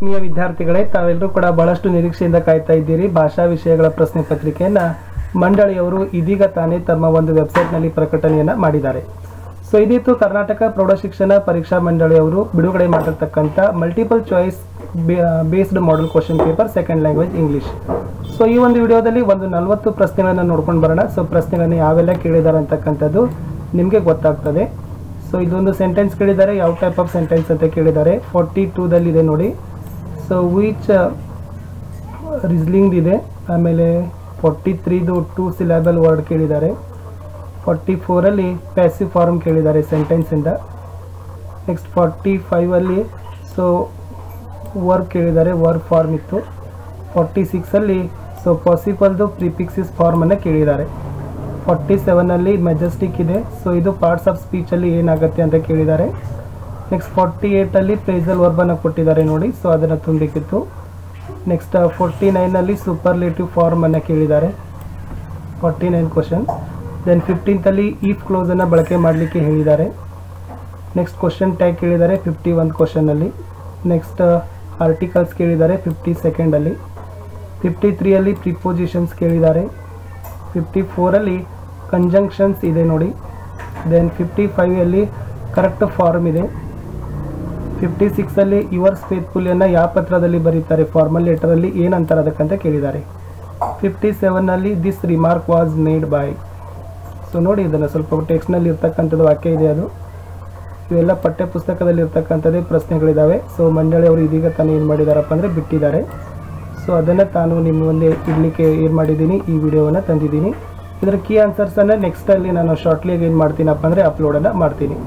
ಆತ್ಮೀಯ ವಿದ್ಯಾರ್ಥಿಗಳೇ ತಾವೆಲ್ಲರೂ ಕೂಡ ಬಹಳಷ್ಟು ನಿರೀಕ್ಷೆಯಿಂದ ಕಾಯ್ತಾ ಇದ್ದೀರಿ ಭಾಷಾ ವಿಷಯಗಳ ಪ್ರಶ್ನೆ ಪತ್ರಿಕೆಯನ್ನ ಮಂಡಳಿಯವರು ಇದೀಗ ತಾನೇ ತಮ್ಮ ಒಂದು ವೆಬ್ಸೈಟ್ನಲ್ಲಿ ಪ್ರಕಟಣೆಯನ್ನ ಮಾಡಿದ್ದಾರೆ ಸೊ ಇದಿತ್ತು ಕರ್ನಾಟಕ ಪ್ರೌಢಶಿಕ್ಷಣ ಪರೀಕ್ಷಾ ಮಂಡಳಿಯವರು ಬಿಡುಗಡೆ ಮಾಡಿರ್ತಕ್ಕಂಥ multiple choice based model question paper second language English so ಈ ಒಂದು ವಿಡಿಯೋದಲ್ಲಿ ಒಂದು ನಲವತ್ತು ಪ್ರಶ್ನೆಗಳನ್ನು ನೋಡ್ಕೊಂಡು ಬರೋಣ ಸೊ ಪ್ರಶ್ನೆಗಳನ್ನು ಯಾವೆಲ್ಲ ಕೇಳಿದ್ದಾರೆ ಅಂತಕ್ಕಂಥದ್ದು ನಿಮಗೆ ಗೊತ್ತಾಗ್ತದೆ ಸೊ ಇದೊಂದು ಸೆಂಟೆನ್ಸ್ ಕೇಳಿದ್ದಾರೆ ಯಾವ ಟೈಪ್ ಆಫ್ ಸೆಂಟೆನ್ಸ್ ಅಂತ ಕೇಳಿದ್ದಾರೆ ಫಾರ್ಟಿ ಟೂದಲ್ಲಿ ಇದೆ ನೋಡಿ ಸೊ ವಿಚ್ ರಿಸ್ಲಿಂಗ್ ಇದೆ ಆಮೇಲೆ ಫಾರ್ಟಿ ತ್ರೀದು ಟೂ ಸಿಲೆಬಲ್ ವರ್ಡ್ ಕೇಳಿದ್ದಾರೆ ಫಾರ್ಟಿ ಫೋರಲ್ಲಿ ಪ್ಯಾಸಿವ್ ಫಾರ್ಮ್ ಕೇಳಿದ್ದಾರೆ ಸೆಂಟೆನ್ಸಿಂದ ನೆಕ್ಸ್ಟ್ ಫಾರ್ಟಿ ಫೈವಲ್ಲಿ ಸೊ ವರ್ಕ್ ಕೇಳಿದ್ದಾರೆ ವರ್ಕ್ ಫಾರ್ಮ್ ಇತ್ತು ಫಾರ್ಟಿ ಸಿಕ್ಸಲ್ಲಿ ಸೊ ಪಾಸಿಬಲ್ದು ಪ್ರಿಪಿಕ್ಸಿಸ್ ಫಾರ್ಮನ್ನು ಕೇಳಿದ್ದಾರೆ ಫಾರ್ಟಿ ಸೆವೆನಲ್ಲಿ ಮೆಜೆಸ್ಟಿಕ್ ಇದೆ ಸೊ ಇದು ಪಾರ್ಟ್ಸ್ ಆಫ್ ಸ್ಪೀಚಲ್ಲಿ ಏನಾಗುತ್ತೆ ಅಂತ ಕೇಳಿದ್ದಾರೆ ನೆಕ್ಸ್ಟ್ ಫಾರ್ಟಿ ಏಯ್ಟಲ್ಲಿ ಪ್ರೇಸಲ್ ವರ್ಬನ್ನು ಕೊಟ್ಟಿದ್ದಾರೆ ನೋಡಿ ಸೊ ಅದನ್ನು ತುಂಬಬೇಕಿತ್ತು ನೆಕ್ಸ್ಟ್ ಫೋರ್ಟಿ ನೈನಲ್ಲಿ ಸೂಪರ್ಲೇಟಿವ್ ಫಾರ್ಮನ್ನು ಕೇಳಿದ್ದಾರೆ ಫಾರ್ಟಿ ನೈನ್ ಕ್ವಶನ್ ದೆನ್ ಫಿಫ್ಟೀನ್ತಲ್ಲಿ ಈಫ್ ಕ್ಲೋಸನ್ನು ಬಳಕೆ ಮಾಡಲಿಕ್ಕೆ ಹೇಳಿದ್ದಾರೆ ನೆಕ್ಸ್ಟ್ ಕ್ವಶನ್ ಟ್ಯಾಗ್ ಕೇಳಿದ್ದಾರೆ ಫಿಫ್ಟಿ ಒನ್ ಕ್ವಶನಲ್ಲಿ ನೆಕ್ಸ್ಟ್ ಆರ್ಟಿಕಲ್ಸ್ ಕೇಳಿದ್ದಾರೆ ಫಿಫ್ಟಿ ಸೆಕೆಂಡಲ್ಲಿ ಫಿಫ್ಟಿ ತ್ರೀಯಲ್ಲಿ ಪ್ರಿಪೋಸಿಷನ್ಸ್ ಕೇಳಿದ್ದಾರೆ ಫಿಫ್ಟಿ ಫೋರಲ್ಲಿ ಕಂಜಂಕ್ಷನ್ಸ್ ಇದೆ ನೋಡಿ ದೆನ್ ಫಿಫ್ಟಿ ಫೈವಲ್ಲಿ ಕರೆಕ್ಟ್ ಫಾರ್ಮ್ ಇದೆ ಫಿಫ್ಟಿ ಸಿಕ್ಸಲ್ಲಿ ಯುವರ್ಸ್ ಫೇತ್ಫುಲಿಯನ್ನು ಯಾವ ಪತ್ರದಲ್ಲಿ ಬರೀತಾರೆ ಫಾರ್ಮಲ್ ಲೆಟರಲ್ಲಿ ಏನಂತಾರೆ ಅದಕ್ಕಂತ ಕೇಳಿದ್ದಾರೆ ಫಿಫ್ಟಿ ಸೆವೆನ್ನಲ್ಲಿ this remark was made by so ನೋಡಿ ಇದನ್ನು ಸ್ವಲ್ಪ ಟೆಕ್ಸ್ಟ್ನಲ್ಲಿ ಇರ್ತಕ್ಕಂಥದ್ದು ವಾಕ್ಯ ಇದೆ ಅದು ಇವೆಲ್ಲ ಪಠ್ಯ ಪುಸ್ತಕದಲ್ಲಿ ಇರ್ತಕ್ಕಂಥದ್ದೇ ಪ್ರಶ್ನೆಗಳಿದ್ದಾವೆ ಸೊ ಮಂಡಳಿಯವರು ಇದೀಗ ತಾನು ಏನು ಮಾಡಿದಾರಪ್ಪ ಅಂದರೆ ಬಿಟ್ಟಿದ್ದಾರೆ ಸೊ ಅದನ್ನು ತಾನು ನಿಮ್ಮ ಮುಂದೆ ಇಡಲಿಕ್ಕೆ ಏನು ಮಾಡಿದ್ದೀನಿ ಈ ವಿಡಿಯೋವನ್ನು ತಂದಿದ್ದೀನಿ ಇದರ ಕೀ ಆನ್ಸರ್ಸನ್ನು ನೆಕ್ಸ್ಟಲ್ಲಿ ನಾನು ಶಾರ್ಟ್ಲಿಯಾಗಿ ಏನು ಮಾಡ್ತೀನಪ್ಪ ಅಂದರೆ ಅಪ್ಲೋಡನ್ನು ಮಾಡ್ತೀನಿ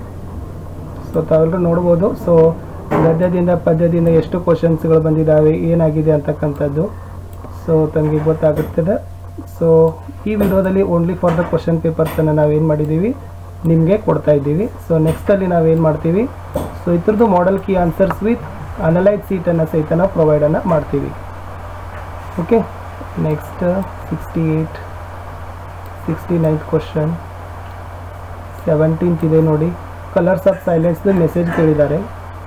ಸೊ ತಾವೆಲ್ಲರೂ ನೋಡ್ಬೋದು ಸೊ ಗದ್ಯದಿಂದ ಪದ್ಯದಿಂದ ಎಷ್ಟು ಕ್ವಶನ್ಸ್ಗಳು ಬಂದಿದ್ದಾವೆ ಏನಾಗಿದೆ ಅಂತಕ್ಕಂಥದ್ದು ಸೊ ತಮಗೆ ಗೊತ್ತಾಗುತ್ತದೆ ಸೊ ಈ ವಿಡಿಯೋದಲ್ಲಿ ಓನ್ಲಿ ಫಾರ್ ದ ಕ್ವಶನ್ ಪೇಪರ್ಸನ್ನು ನಾವೇನು ಮಾಡಿದ್ದೀವಿ ನಿಮಗೆ ಕೊಡ್ತಾ ಇದ್ದೀವಿ ಸೊ ನೆಕ್ಸ್ಟಲ್ಲಿ ನಾವೇನು ಮಾಡ್ತೀವಿ ಸೊ ಇದ್ರದ್ದು model key answers with analyse ಸೀಟನ್ನು ಸಹಿತ ನಾವು ಪ್ರೊವೈಡನ್ನು ಮಾಡ್ತೀವಿ okay next sixty eight sixty ninth question seventeenth ಇದೆ ನೋಡಿ ಕಲರ್ಸ್ ಆಫ್ ಸೈಲೆನ್ಸ್ದು ಮೆಸೇಜ್ ಕೇಳಿದ್ದಾರೆ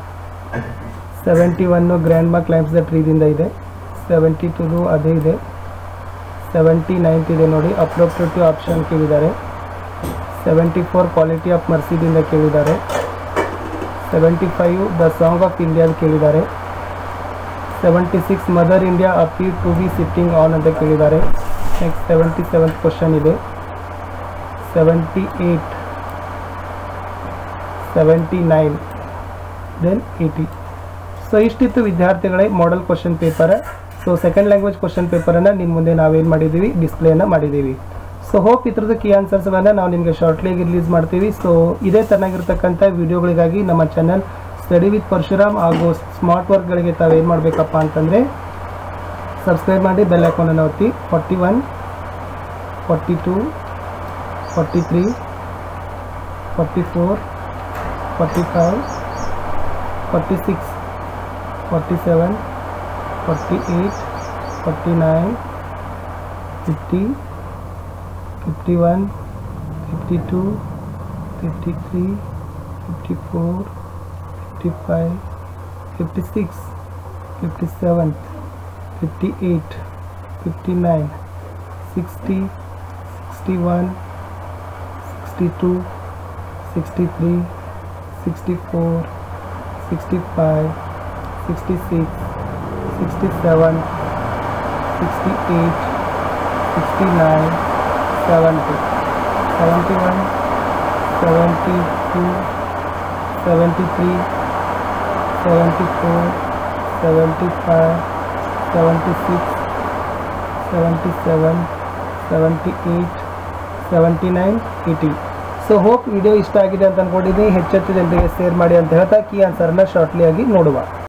seventy one grandma claims the ಟ್ರೀದಿಂದ ಇದೆ ಸೆವೆಂಟಿ ಟೂದು ಅದೇ ಇದೆ ಸೆವೆಂಟಿ ನೈನ್ತ್ ಇದೆ ನೋಡಿ ಅಪ್ರೋಪ್ರೇಟಿವ್ ಆಪ್ಷನ್ ಕೇಳಿದ್ದಾರೆ ಸೆವೆಂಟಿ ಫೋರ್ ಕ್ವಾಲಿಟಿ ಆಫ್ ಮರ್ಸಿದಿಂದ ಕೇಳಿದ್ದಾರೆ seventy five the song of ಇಂಡಿಯಾದ ಕೇಳಿದ್ದಾರೆ seventy six Mother India appear to be sitting on ಅಂತ ಕೇಳಿದ್ದಾರೆ ನೆಕ್ಸ್ಟ್ ಸೆವೆಂಟಿ ಸೆವೆಂತ್ ಕ್ವಶನ್ ಇದೆ seventy eight seventy nine then eighty so ಇಷ್ಟಿತ್ತು ವಿದ್ಯಾರ್ಥಿಗಳೇ model question paper so second language question ಪೇಪರನ್ನು ನಿಮ್ಮ ಮುಂದೆ ನಾವೇನು ಮಾಡಿದ್ದೀವಿ ಡಿಸ್ಪ್ಲೇಯನ್ನು ಮಾಡಿದ್ದೀವಿ ಸೊ ಹೋಪ್ ಇದ್ರದ್ದು ಕೀ ಆನ್ಸರ್ಸ್ಗಳನ್ನು ನಾವು ನಿಮಗೆ ಶಾರ್ಟ್ಲಿಯಾಗಿ ರಿಲೀಸ್ ಮಾಡ್ತೀವಿ ಸೊ ಇದೇ ಚೆನ್ನಾಗಿರ್ತಕ್ಕಂಥ ವಿಡಿಯೋಗಳಿಗಾಗಿ ನಮ್ಮ ಚಾನಲ್ ಸ್ಟಡಿ ವಿತ್ ಪರಶುರಾಮ್ ಹಾಗೂ ಸ್ಮಾರ್ಟ್ ವರ್ಕ್ಗಳಿಗೆ ತಾವೇನು ಮಾಡಬೇಕಪ್ಪ ಅಂತಂದರೆ ಸಬ್ಸ್ಕ್ರೈಬ್ ಮಾಡಿ ಬೆಲ್ ಐಕಾನನ್ನು ಒತ್ತಿ forty one forty two forty three forty four forty five forty six forty seven forty eight forty nine fifty fifty one fifty two fifty three fifty four fifty five fifty six fifty seven fifty eight fifty nine sixty sixty one sixty two sixty three sixty four sixty five sixty six sixty seven sixty eight sixty nine seventy seventy one seventy two seventy three seventy four seventy five seventy six seventy seven seventy eight seventy nine eighty so hope video ಇಷ್ಟ ಆಗಿದೆ ಅಂತ ಅಂದ್ಕೊಂಡಿದ್ದೀನಿ ಹೆಚ್ಚೆಚ್ಚು ಜನರಿಗೆ share ಮಾಡಿ ಅಂತ ಹೇಳ್ತಾ key ಆನ್ಸರ್ನ shortly ಆಗಿ ನೋಡುವ